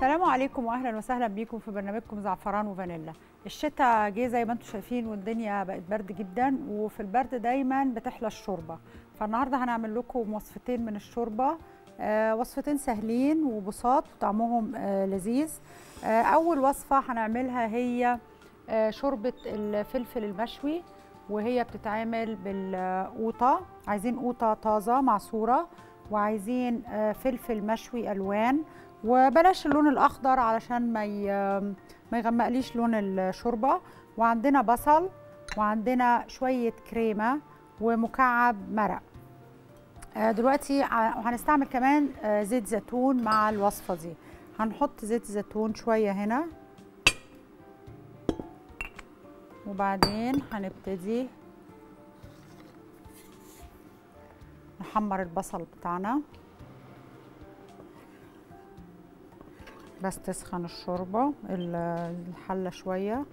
السلام عليكم واهلا وسهلا بيكم في برنامجكم زعفران وفانيلا الشتاء جه زي ما انتم شايفين والدنيا بقت برد جدا وفي البرد دايما بتحلى الشوربه فالنهارده هنعمل لكم وصفتين من الشوربه آه وصفتين سهلين وبساط وطعمهم آه لذيذ آه اول وصفه هنعملها هي آه شوربه الفلفل المشوي وهي بتتعمل بالقوطه عايزين قوطه طازه معصوره وعايزين آه فلفل مشوي الوان وبلاش اللون الاخضر علشان ما ما يغمقليش لون الشوربه وعندنا بصل وعندنا شويه كريمه ومكعب مرق دلوقتي هنستعمل كمان زيت زيتون مع الوصفه دي هنحط زيت زيتون شويه هنا وبعدين هنبتدي نحمر البصل بتاعنا بس تسخن الشوربه الحله شويه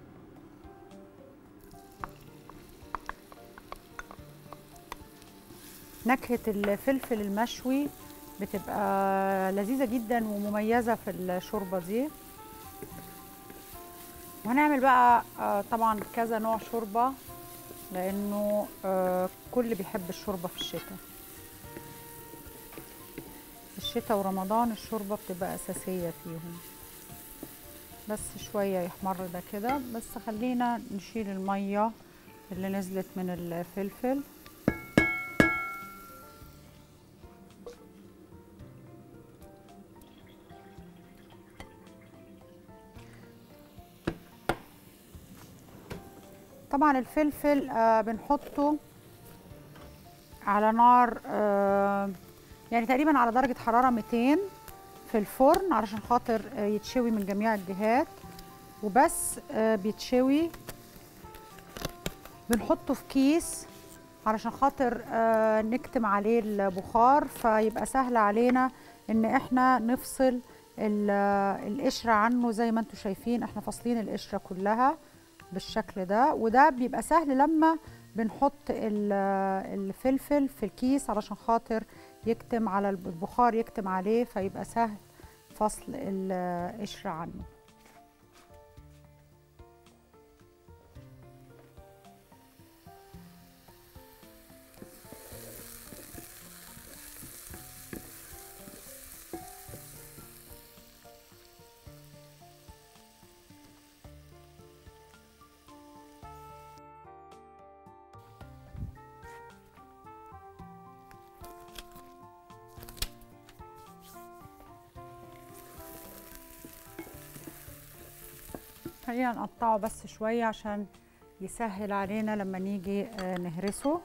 نكهه الفلفل المشوي بتبقى لذيذه جدا ومميزه في الشوربه دي وهنعمل بقى طبعا كذا نوع شوربه لانه كل بيحب الشوربه في الشتاء الشتاء ورمضان الشوربه بتبقى اساسيه فيهم بس شويه يحمر ده كده بس خلينا نشيل الميه اللي نزلت من الفلفل طبعا الفلفل آه بنحطه على نار آه يعني تقريبا على درجة حرارة 200 في الفرن علشان خاطر يتشوي من جميع الجهات وبس بيتشوي بنحطه في كيس علشان خاطر نكتم عليه البخار فيبقى سهل علينا ان احنا نفصل القشرة عنه زي ما انتم شايفين احنا فاصلين القشرة كلها بالشكل ده وده بيبقى سهل لما بنحط الفلفل في الكيس علشان خاطر يكتم على البخار يكتم عليه فيبقى سهل فصل القشرة عنه خلينا نقطعه بس شوية عشان يسهل علينا لما نيجي نهرسه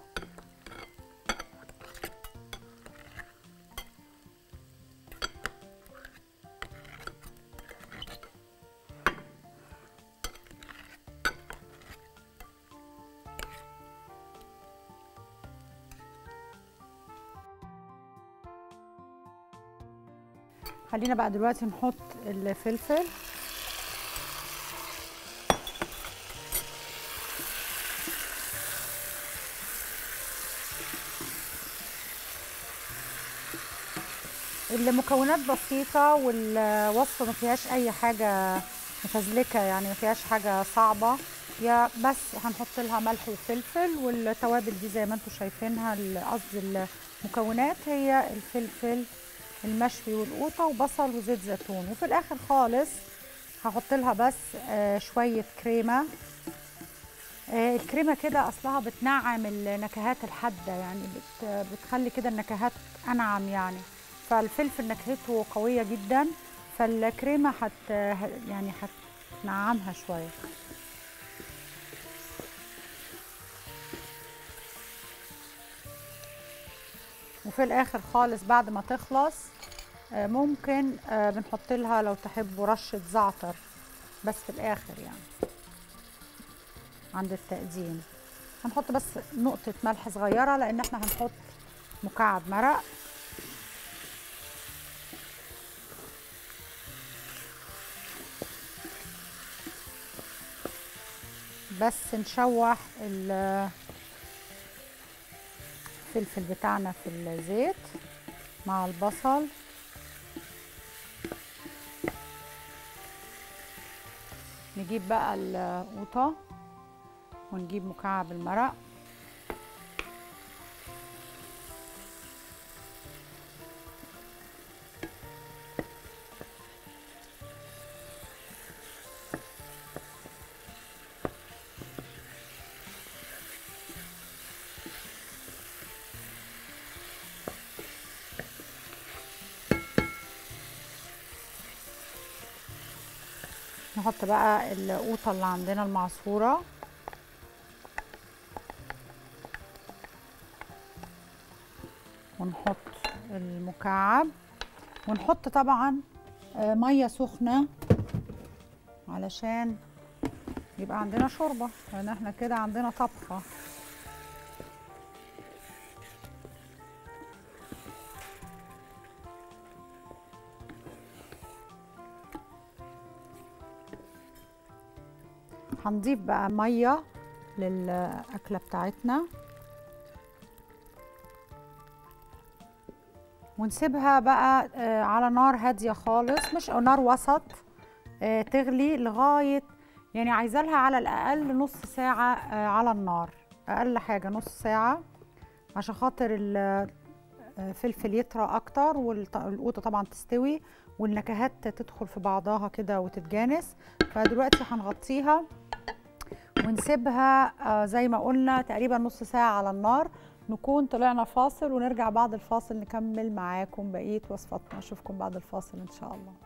خلينا بقى دلوقتي نحط الفلفل المكونات بسيطة والوصفة ما فيهاش أي حاجة مفزلكة يعني ما فيهاش حاجة صعبة يا بس هنحط لها ملح وفلفل والتوابل دي زي ما انتم شايفينها قصدي المكونات هي الفلفل المشوي والقوطة وبصل وزيت زيتون وفي الآخر خالص هحط لها بس شوية كريمة الكريمة كده أصلها بتنعم النكهات الحادة يعني بتخلي كده النكهات أنعم يعني فالفلفل نكهته قويه جدا فالكريمه حت يعني هتنعمها شويه وفي الاخر خالص بعد ما تخلص ممكن بنحط لها لو تحبوا رشه زعتر بس في الاخر يعني عند التقديم هنحط بس نقطه ملح صغيره لان احنا هنحط مكعب مرق بس نشوح الفلفل بتاعنا في الزيت مع البصل نجيب بقى القوطة ونجيب مكعب المرق نحط بقى القوطة اللي عندنا المعصورة ونحط المكعب ونحط طبعا آه، مية سخنة علشان يبقى عندنا شوربة لأن احنا كده عندنا طبخة هنضيف بقى ميه للاكله بتاعتنا ونسيبها بقى آه، على نار هاديه خالص مش أو نار وسط آه، تغلي لغايه يعني عايزه لها على الاقل نص ساعه آه، على النار اقل حاجه نص ساعه عشان خاطر الفلفل يطرى اكتر والقوطه طبعا تستوي والنكهات تدخل في بعضها كده وتتجانس فدلوقتي هنغطيها ونسيبها آه، زي ما قلنا تقريبا نص ساعة على النار نكون طلعنا فاصل ونرجع بعد الفاصل نكمل معاكم بقية وصفاتنا أشوفكم بعد الفاصل إن شاء الله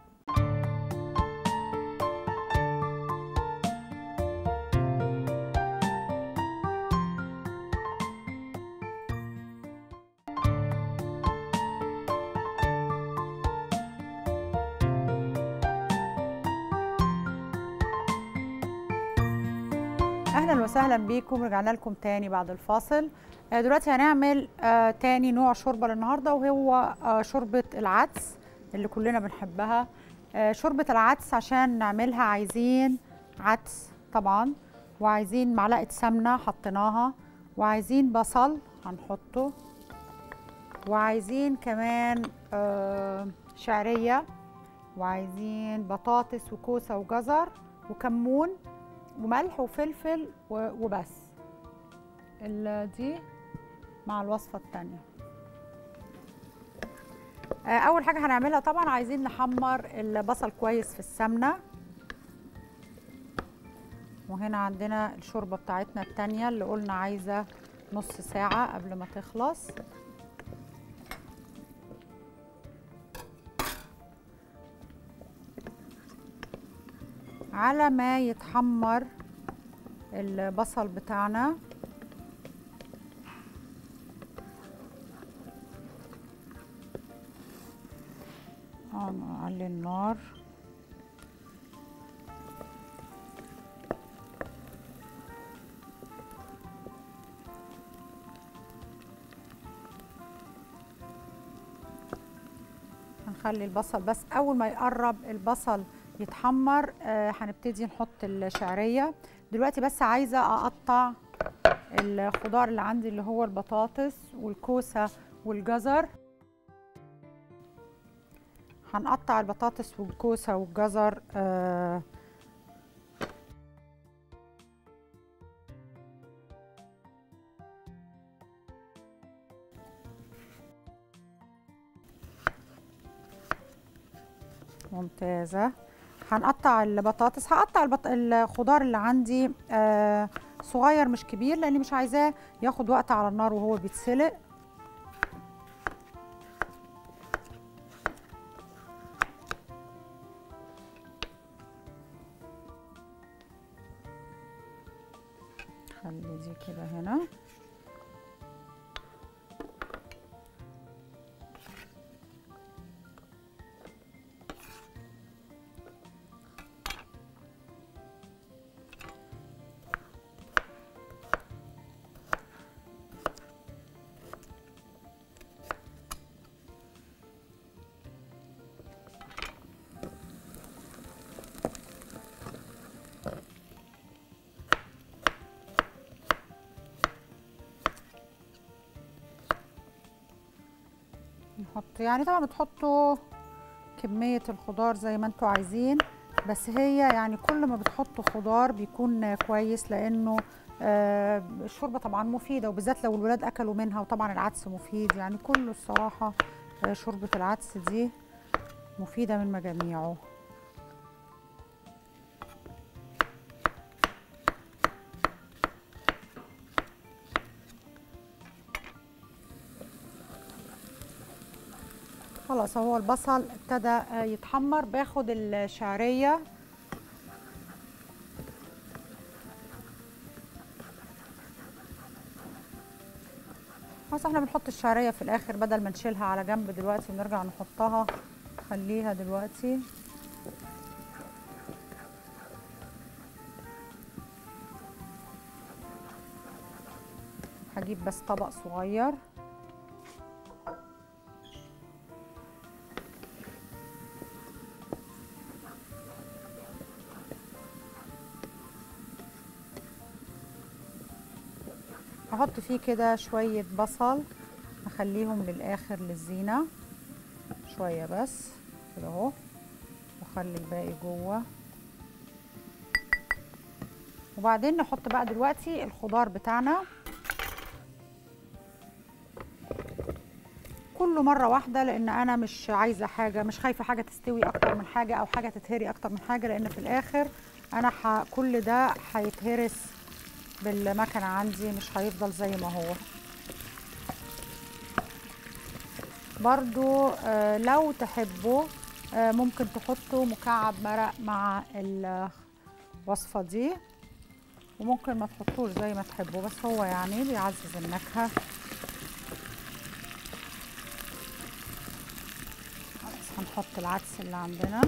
اهلا وسهلا بيكم رجعنا لكم تاني بعد الفاصل آه، دلوقتي هنعمل آه، تاني نوع شوربه للنهارده وهو آه، شوربه العدس اللي كلنا بنحبها آه، شوربه العدس عشان نعملها عايزين عدس طبعا وعايزين معلقه سمنه حطيناها وعايزين بصل هنحطه وعايزين كمان آه، شعريه وعايزين بطاطس وكوسه وجزر وكمون وملح وفلفل و- وبس ال- دي مع الوصفة التانية آه، أول حاجة هنعملها طبعا عايزين نحمر البصل كويس في السمنة وهنا عندنا الشوربة بتاعتنا التانية اللي قلنا عايزة نص ساعة قبل ما تخلص على ما يتحمر البصل بتاعنا اه نعلي النار هنخلي البصل بس اول ما يقرب البصل يتحمر آه هنبتدي نحط الشعريه دلوقتي بس عايزه اقطع الخضار اللي عندي اللي هو البطاطس والكوسه والجزر هنقطع البطاطس والكوسه والجزر آه ممتازة هنقطع البطاطس هقطع البط... الخضار اللي عندي آه صغير مش كبير لاني مش عايزاه ياخد وقت على النار وهو بيتسلق خلي دي كده هنا نحط يعني طبعا بتحطوا كمية الخضار زي ما انتوا عايزين بس هي يعني كل ما بتحطوا خضار بيكون كويس لانه آه، الشوربه طبعا مفيده وبالذات لو الولاد اكلوا منها وطبعا العدس مفيد يعني كله الصراحه آه، شوربه العدس دي مفيده من مجاميعه خلاص هو البصل ابتدى آه، يتحمر باخد الشعريه خلاص احنا بنحط الشعريه في الاخر بدل ما نشيلها على جنب دلوقتي ونرجع نحطها خليها دلوقتي هجيب بس طبق صغير هحط فيه كده شوية بصل اخليهم للاخر للزينة شوية بس كده اهو واخلي الباقي جوه وبعدين نحط بقى دلوقتي الخضار بتاعنا كله مرة واحدة لأن أنا مش عايزة حاجة مش خايفة حاجة تستوي أكتر من حاجة أو حاجة تتهري أكتر من حاجة لأن في الآخر أنا ح... كل ده هيتهرس بالمكنة عندي مش هيفضل زي ما هو برضو آه لو تحبوا آه ممكن تحطوا مكعب مرق مع الوصفة دي وممكن ما تحطوش زي ما تحبوا بس هو يعني بيعزز النكهة خلاص هنحط العدس اللي عندنا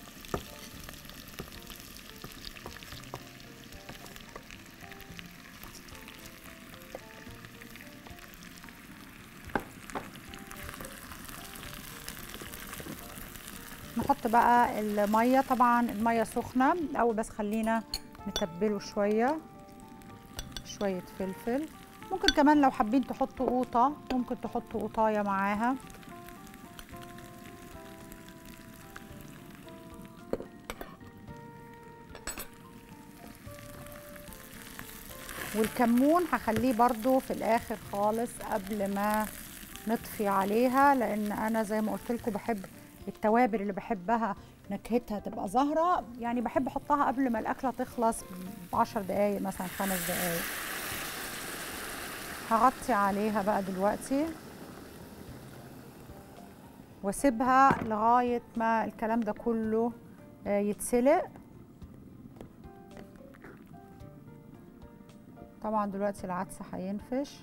نحط بقى الميه طبعا الميه سخنه الاول بس خلينا نتبله شويه شويه فلفل ممكن كمان لو حابين تحطوا قوطه ممكن تحطوا قوطايه معاها والكمون هخليه برضو في الاخر خالص قبل ما نطفي عليها لان انا زي ما قلت لكم بحب التوابل اللي بحبها نكهتها تبقى ظاهره يعني بحب احطها قبل ما الاكله تخلص ب 10 دقائق مثلا خمس دقائق هغطي عليها بقى دلوقتي واسيبها لغايه ما الكلام ده كله يتسلق طبعا دلوقتي العدس هينفش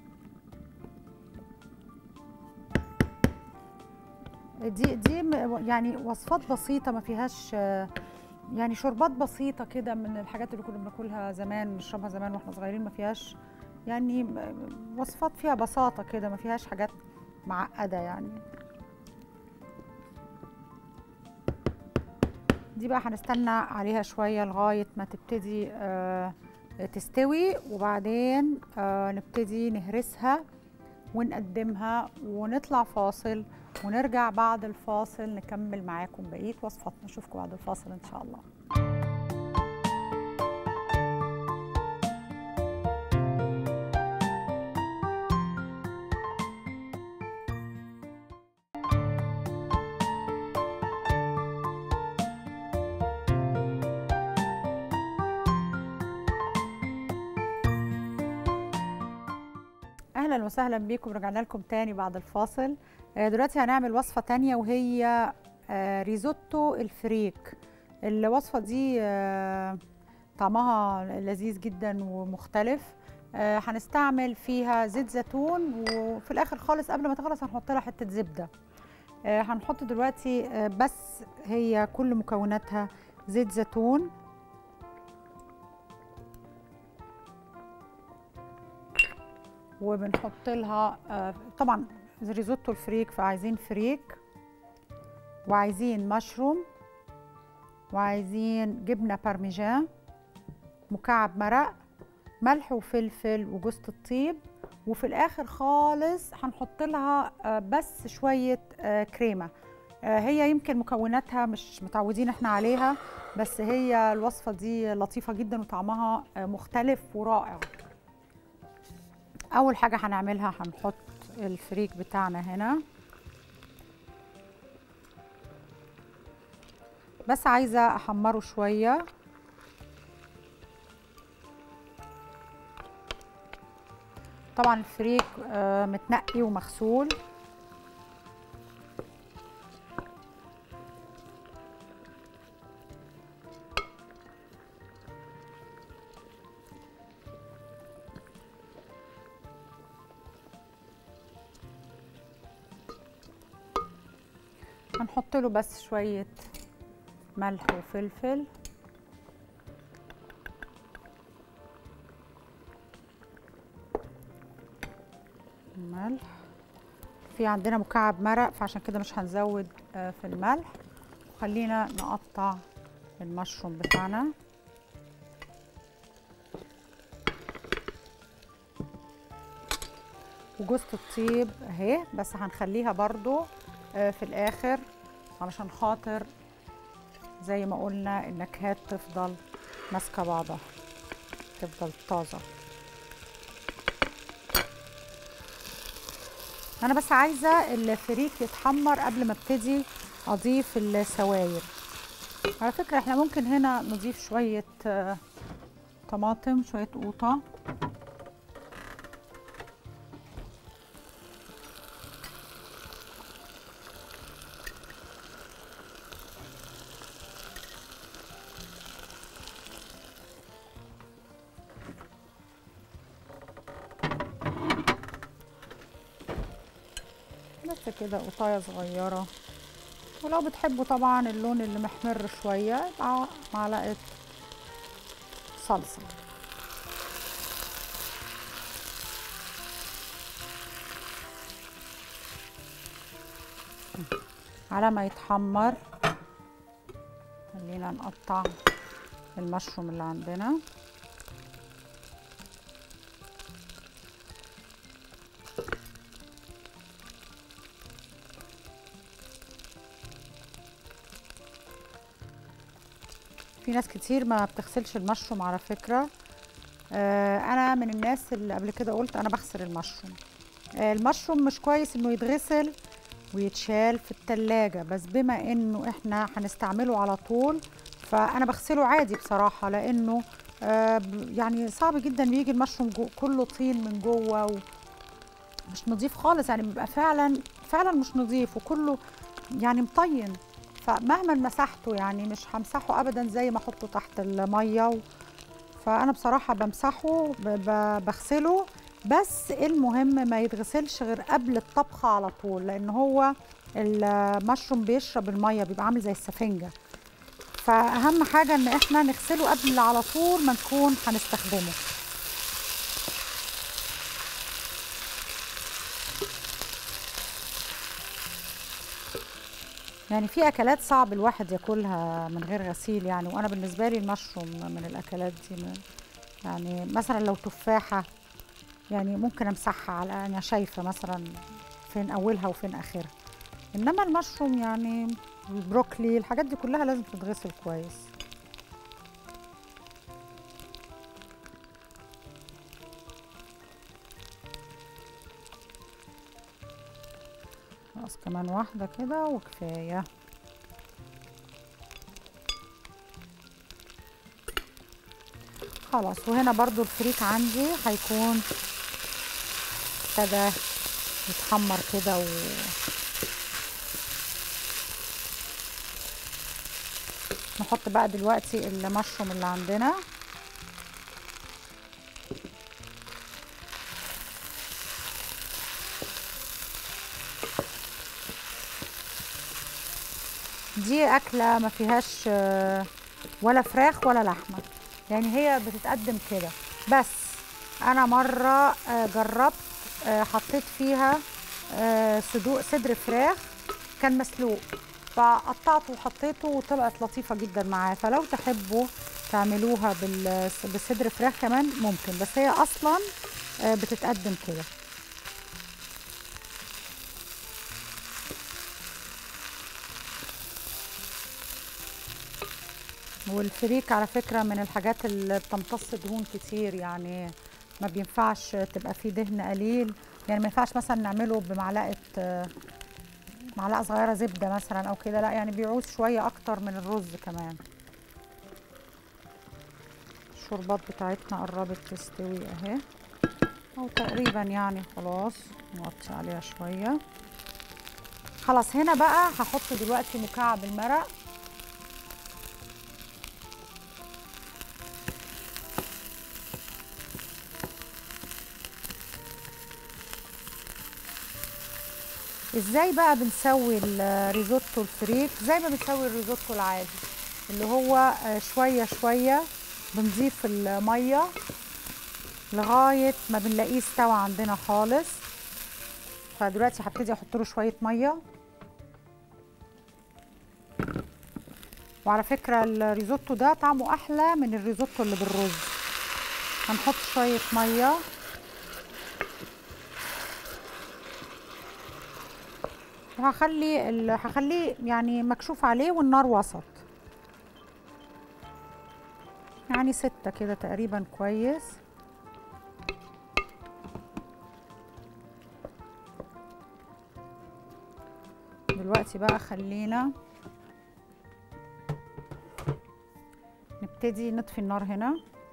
دي دي يعني وصفات بسيطه ما فيهاش يعني شوربات بسيطه كده من الحاجات اللي كنا بناكلها زمان بنشربها زمان واحنا صغيرين ما فيهاش يعني وصفات فيها بساطه كده ما فيهاش حاجات معقده يعني دي بقى هنستنى عليها شويه لغايه ما تبتدي آه تستوي وبعدين آه نبتدي نهرسها ونقدمها ونطلع فاصل ونرجع بعد الفاصل نكمل معاكم بقيه وصفاتنا نشوفكم بعد الفاصل ان شاء الله اهلا وسهلا بيكم رجعنا لكم تاني بعد الفاصل دلوقتي هنعمل وصفه تانية وهي ريزوتو الفريك الوصفه دي طعمها لذيذ جدا ومختلف هنستعمل فيها زيت زيتون وفي الاخر خالص قبل ما تخلص هنحط لها حته زبده هنحط دلوقتي بس هي كل مكوناتها زيت زيتون وبنحط لها طبعا ريزوتو الفريك فعايزين فريك وعايزين مشروم وعايزين جبنه بارميجان مكعب مرق ملح وفلفل وجوز الطيب وفي الاخر خالص هنحط لها بس شويه كريمه آه، هي يمكن مكوناتها مش متعودين احنا عليها بس هي الوصفه دي لطيفه جدا وطعمها آه، مختلف ورائع اول حاجه هنعملها هنحط الفريك بتاعنا هنا بس عايزه احمره شويه طبعا الفريك آه، متنقي ومغسول هنحط له بس شوية ملح وفلفل ملح في عندنا مكعب مرق فعشان كده مش هنزود آه، في الملح خلينا نقطع المشروم بتاعنا وجوزة الطيب اهي بس هنخليها برضو آه، في الاخر علشان خاطر زي ما قلنا النكهات تفضل ماسكه بعضها تفضل طازه انا بس عايزه الفريك يتحمر قبل ما ابتدي اضيف السواير على فكره احنا ممكن هنا نضيف شويه آه، طماطم شويه قوطه بس كده قطايه صغيره ولو بتحبوا طبعا اللون اللي محمر شويه يبقى معلقه صلصه على ما يتحمر خلينا نقطع المشروم اللي عندنا في ناس كتير ما بتغسلش المشروم على فكرة آه انا من الناس اللي قبل كده قلت انا بغسل المشروم آه المشروم مش كويس انه يتغسل ويتشال في التلاجة بس بما انه احنا هنستعمله على طول فانا بغسله عادي بصراحة لانه آه ب- يعني صعب جدا بيجي المشروم جو كله طين من جوه و- مش نظيف خالص يعني بيبقى فعلا فعلا مش نظيف وكله يعني مطين فمهما مسحته يعني مش همسحه ابدا زي ما احطه تحت الميه و... فانا بصراحه بمسحه ب... ب... بغسله بس المهم ما يتغسلش غير قبل الطبخه على طول لان هو المشروم بيشرب الميه بيبقى عامل زي السفنجه فاهم حاجه ان احنا نغسله قبل على طول ما نكون هنستخدمه يعني في اكلات صعب الواحد ياكلها من غير غسيل يعني وانا بالنسبه لي المشروم من الاكلات دي من يعني مثلا لو تفاحه يعني ممكن امسحها على انا شايفه مثلا فين اولها وفين اخرها انما المشروم يعني البروكلي الحاجات دي كلها لازم تتغسل كويس خلاص كمان واحدة كده وكفاية خلاص وهنا برضو الفريك عندي هيكون ابتدى يتحمر كده و نحط بقى دلوقتي المشروم اللي عندنا دي أكلة ما فيهاش آه، ولا فراخ ولا لحمة يعني هي بتتقدم كده بس أنا مرة آه، جربت آه، حطيت فيها آه، صدوق صدر فراخ كان مسلوق فقطعته وحطيته وطلعت لطيفة جدا معاه فلو تحبوا تعملوها بال- بصدر فراخ كمان ممكن بس هي أصلا آه، بتتقدم كده والفريك على فكرة من الحاجات اللي بتمتص دهون كتير يعني ما بينفعش تبقى فيه دهن قليل يعني ما ينفعش مثلا نعمله بمعلقة آه، معلقة صغيرة زبدة مثلا أو كده لا يعني بيعوز شوية أكتر من الرز كمان الشوربات بتاعتنا قربت تستوي أهي أو تقريبا يعني خلاص نغطي عليها شوية خلاص هنا بقى هحط دلوقتي مكعب المرق ازاي بقى بنسوي الريزوتو الفريك زي ما بنسوي الريزوتو العادي اللي هو آه، شويه شويه بنضيف الميه لغايه ما بنلاقيه استوى عندنا خالص فدلوقتي هبتدي احط له شويه ميه وعلى فكره الريزوتو ده طعمه احلى من الريزوتو اللي بالرز هنحط شويه ميه وهخلي ال- هخليه يعني مكشوف عليه والنار وسط يعني ستة كده تقريبا كويس دلوقتي بقى خلينا نبتدي نطفي النار هنا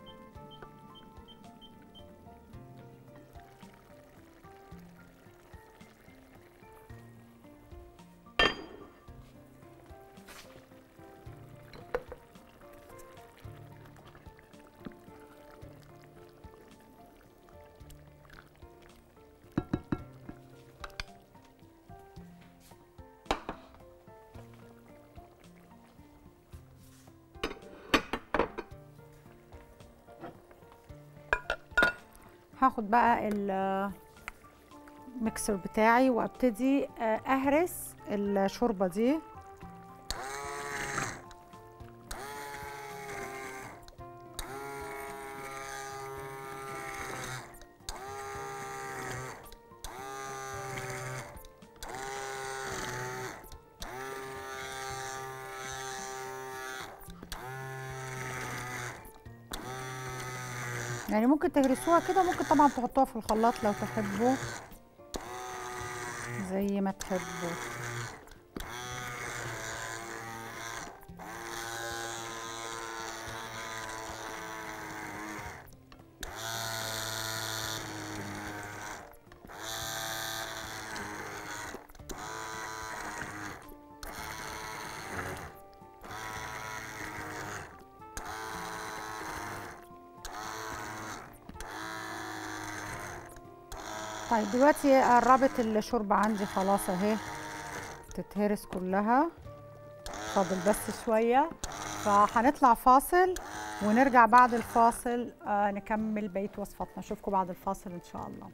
هاخد بقى الميكسر بتاعي وابتدي آه، اهرس الشوربه دي يعني ممكن تهرسوها كده ممكن طبعا تحطوها في الخلاط لو تحبوا زي ما تحبوا طيب دلوقتي قربت الشوربة عندي خلاص اهي تتهرس كلها فاضل بس شوية فهنطلع فاصل ونرجع بعد الفاصل آه نكمل بقية وصفاتنا اشوفكم بعد الفاصل ان شاء الله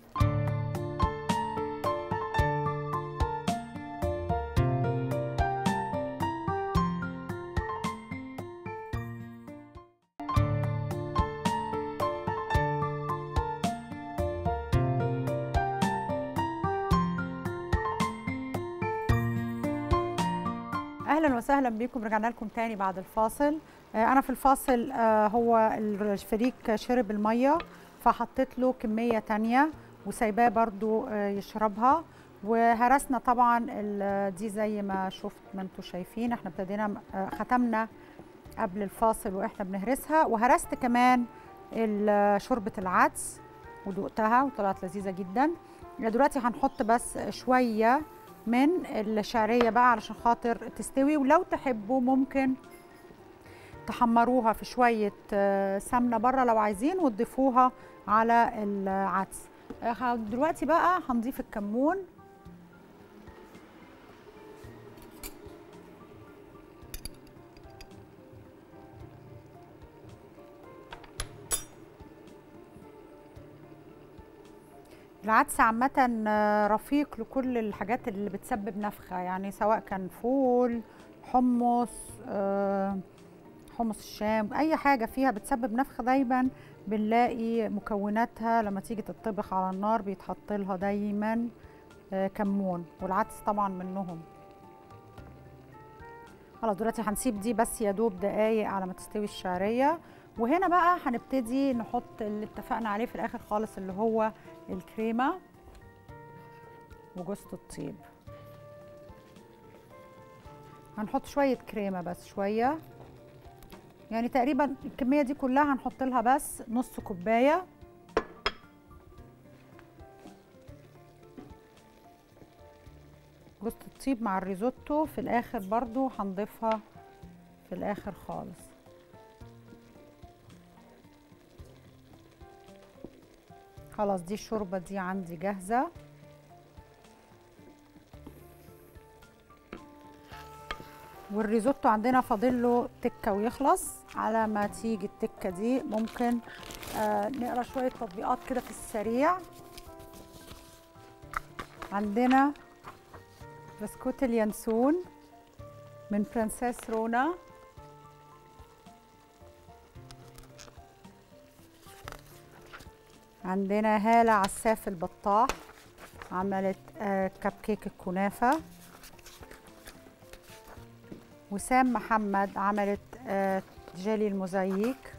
اهلا وسهلا بكم رجعنا لكم تاني بعد الفاصل آه، انا في الفاصل آه، هو الفريك شرب الميه فحطيت له كميه تانية وسايباه برضو آه، يشربها وهرسنا طبعا ال- دي زي ما شفت ما انتم شايفين احنا ابتدينا آه، ختمنا قبل الفاصل واحنا بنهرسها وهرست كمان ال- شوربه العدس ودقتها وطلعت لذيذه جدا دلوقتي هنحط بس شويه من الشعريه بقى علشان خاطر تستوي ولو تحبوا ممكن تحمروها في شويه آه، سمنه بره لو عايزين وتضيفوها على العدس آه، ه- دلوقتي بقى هنضيف الكمون العدس عامة آه، رفيق لكل الحاجات اللي بتسبب نفخة يعني سواء كان فول حمص آه، حمص الشام أي حاجة فيها بتسبب نفخة دايما بنلاقي مكوناتها لما تيجي تطبخ على النار بيتحط لها دايما آه، كمون والعدس طبعا منهم خلاص دلوقتي هنسيب دي بس يا دوب دقايق على ما تستوي الشعريه وهنا بقى هنبتدي نحط اللي اتفقنا عليه في الاخر خالص اللي هو الكريمه وجوز الطيب هنحط شويه كريمه بس شويه يعني تقريبا الكميه دي كلها هنحط لها بس نص كوبايه جوز الطيب مع الريزوتو في الاخر برضو هنضيفها في الاخر خالص خلاص دي الشوربه دي عندي جاهزه والريزوتو عندنا فاضل له تكه ويخلص على ما تيجي التكه دي ممكن آه نقرا شويه تطبيقات كده في السريع عندنا بسكوت اليانسون من برنسيس رونا عندنا هالة عساف البطاح عملت آه كب كيك الكنافة وسام محمد عملت آه جيلي الموزاييك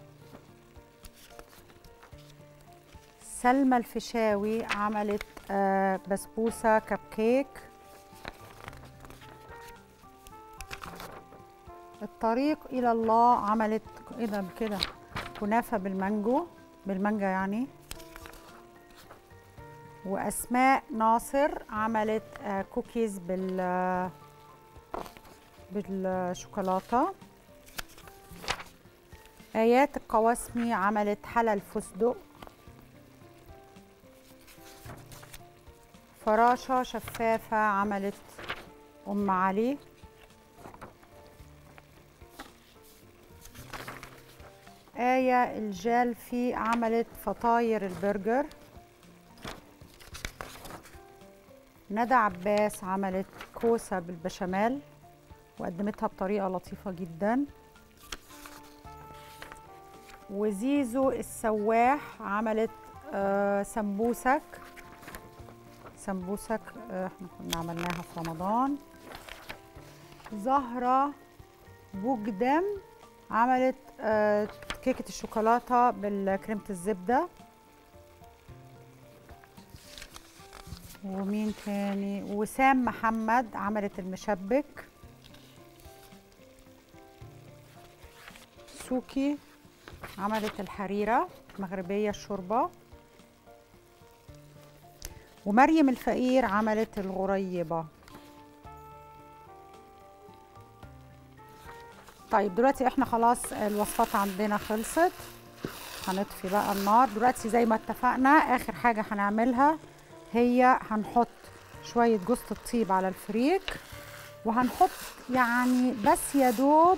سلمى الفيشاوي عملت آه بسبوسة كب كيك الطريق إلى الله عملت إيه ده كده كنافة بالمانجو بالمانجا يعني واسماء ناصر عملت آه كوكيز بال بالشوكولاته ايات القواسمي عملت حلى الفستق فراشه شفافه عملت ام علي آية الجالفي عملت فطاير البرجر ندى عباس عملت كوسة بالبشاميل وقدمتها بطريقة لطيفة جدا وزيزو السواح عملت آه سمبوسك سمبوسك آه احنا كنا عملناها في رمضان زهرة بوجدم عملت آه كيكة الشوكولاتة بالكريمة الزبدة ومين تاني وسام محمد عملت المشبك سوكي عملت الحريرة مغربية الشوربة ومريم الفقير عملت الغريبة طيب دلوقتي احنا خلاص الوصفات عندنا خلصت هنطفي بقى النار دلوقتي زي ما اتفقنا اخر حاجة هنعملها هي هنحط شوية جوز الطيب على الفريك وهنحط يعني بس يا دوب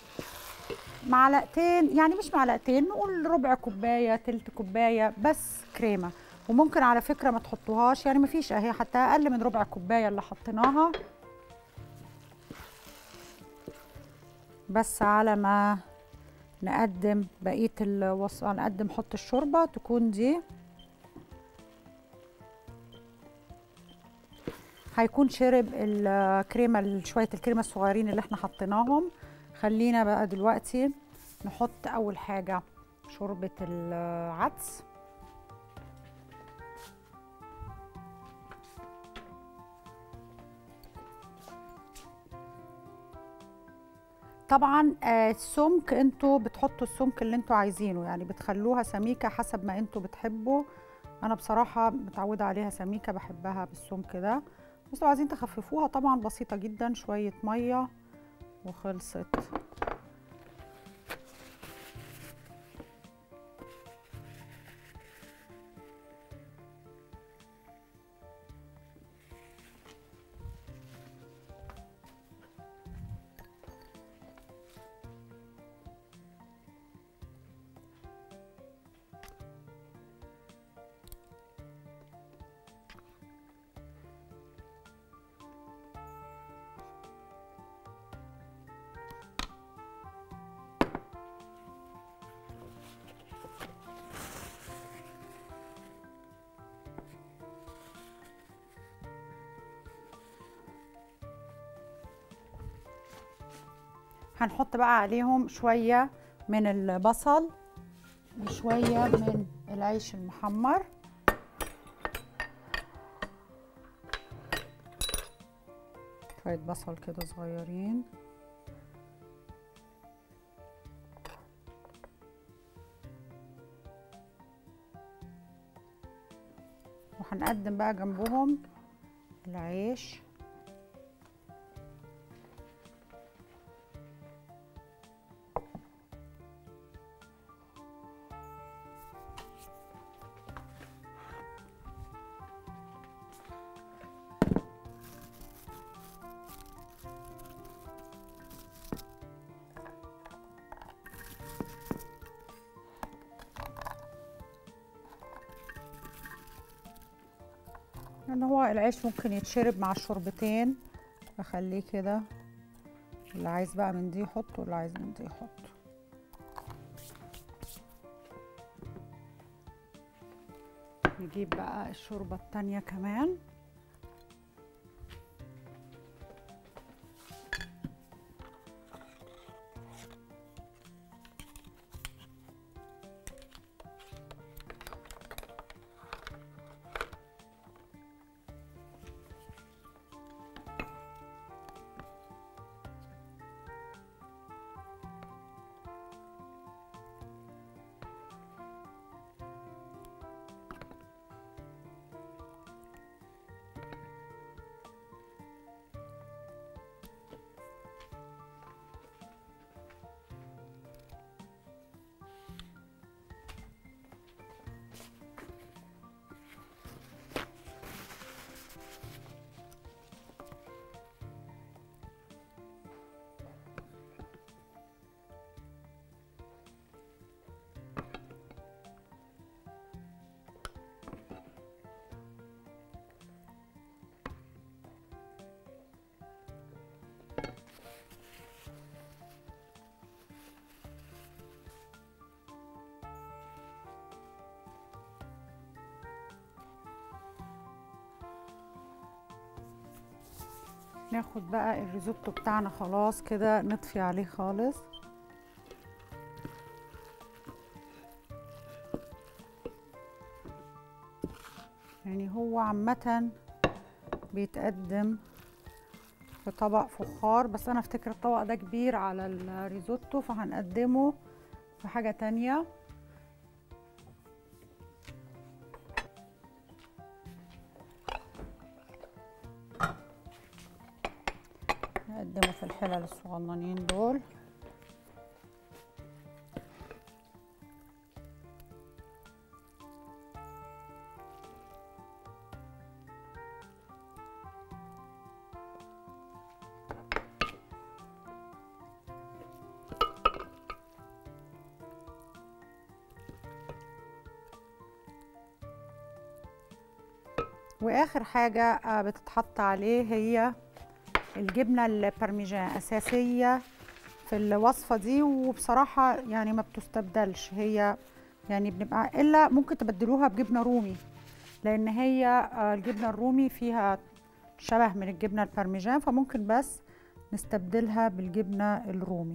معلقتين يعني مش معلقتين نقول ربع كوباية تلت كوباية بس كريمة وممكن على فكرة ما تحطوهاش يعني مفيش اهي حتى اقل من ربع كوباية اللي حطيناها بس على ما نقدم بقية الوصفة نقدم حط الشوربة تكون دي هيكون شرب الكريمه شويه الكريمه الصغيرين اللي احنا حطيناهم خلينا بقى دلوقتي نحط اول حاجه شوربه العدس طبعا السمك انتوا بتحطوا السمك اللي انتوا عايزينه يعني بتخلوها سميكه حسب ما انتوا بتحبوا انا بصراحه متعوده عليها سميكه بحبها بالسمك ده بس لو عايزين تخففوها طبعا بسيطه جدا شويه ميه وخلصت هنحط بقى عليهم شويه من البصل وشويه من العيش المحمر شويه بصل كده صغيرين وهنقدم بقى جنبهم العيش ان هو العيش ممكن يتشرب مع الشوربتين اخليه كده اللي عايز بقى من دي يحط واللي عايز من دي يحط نجيب بقى الشوربة التانية كمان ناخد بقى الريزوتو بتاعنا خلاص كده نطفي عليه خالص يعني هو عامة بيتقدم في طبق فخار بس انا افتكر الطبق ده كبير على الريزوتو فهنقدمه في حاجة تانية نقدمه في الحلل الصغننين دول واخر حاجه آه، بتتحط عليه هي الجبنه البارميجان اساسيه في الوصفه دي وبصراحه يعني ما بتستبدلش هي يعني بنبقى الا ممكن تبدلوها بجبنه رومي لان هي آه، الجبنه الرومي فيها شبه من الجبنه البارميجان فممكن بس نستبدلها بالجبنه الرومي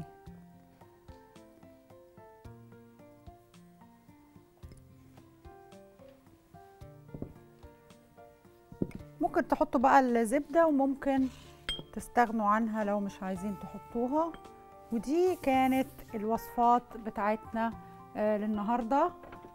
ممكن تحطوا بقى الزبده وممكن تستغنوا عنها لو مش عايزين تحطوها ودي كانت الوصفات بتاعتنا آه للنهارده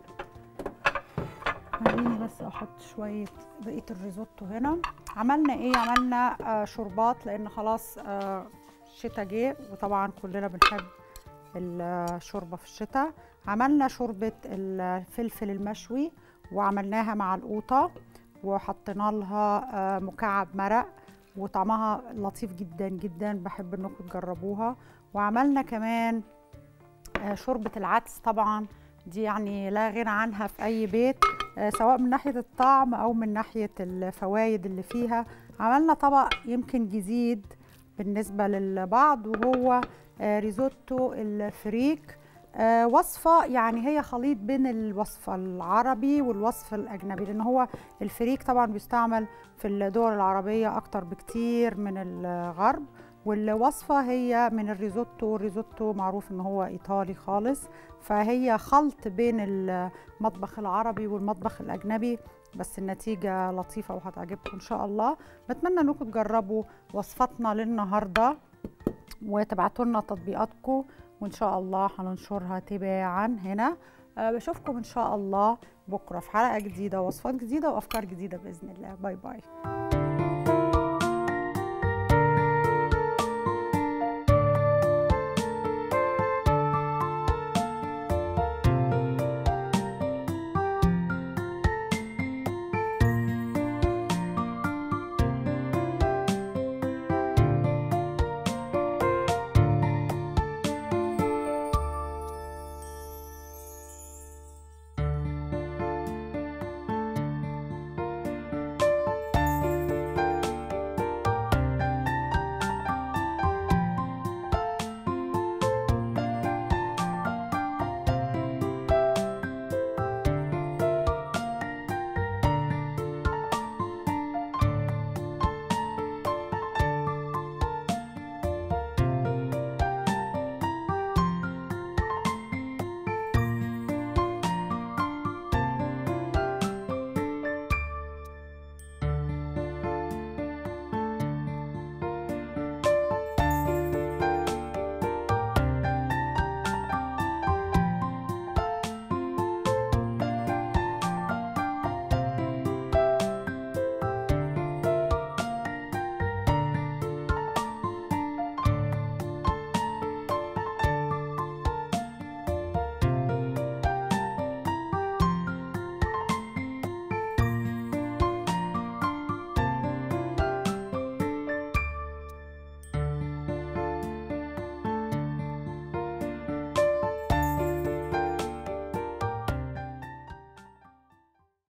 خليني بس احط شويه بقيه الريزوتو هنا عملنا ايه عملنا آه شربات لان خلاص آه الشتا جه وطبعا كلنا بنحب الشوربه في الشتاء عملنا شوربه الفلفل المشوي وعملناها مع القوطه وحطينا لها آه مكعب مرق وطعمها لطيف جدا جدا بحب انكم تجربوها وعملنا كمان آه شوربه العدس طبعا دي يعني لا غنى عنها في اي بيت آه سواء من ناحيه الطعم او من ناحيه الفوائد اللي فيها عملنا طبق يمكن جديد بالنسبه للبعض وهو آه ريزوتو الفريك آه وصفة يعني هي خليط بين الوصف العربي والوصف الأجنبي لأن هو الفريك طبعا بيستعمل في الدول العربية أكتر بكتير من الغرب والوصفه هي من الريزوتو الريزوتو معروف ان هو ايطالي خالص فهي خلط بين المطبخ العربي والمطبخ الاجنبي بس النتيجة لطيفة وهتعجبكم إن شاء الله بتمنى إنكم تجربوا وصفتنا للنهاردة وتبعتوا لنا تطبيقاتكم وإن شاء الله هننشرها تباعا هنا أه بشوفكم إن شاء الله بكرة في حلقة جديدة وصفات جديدة وأفكار جديدة بإذن الله باي باي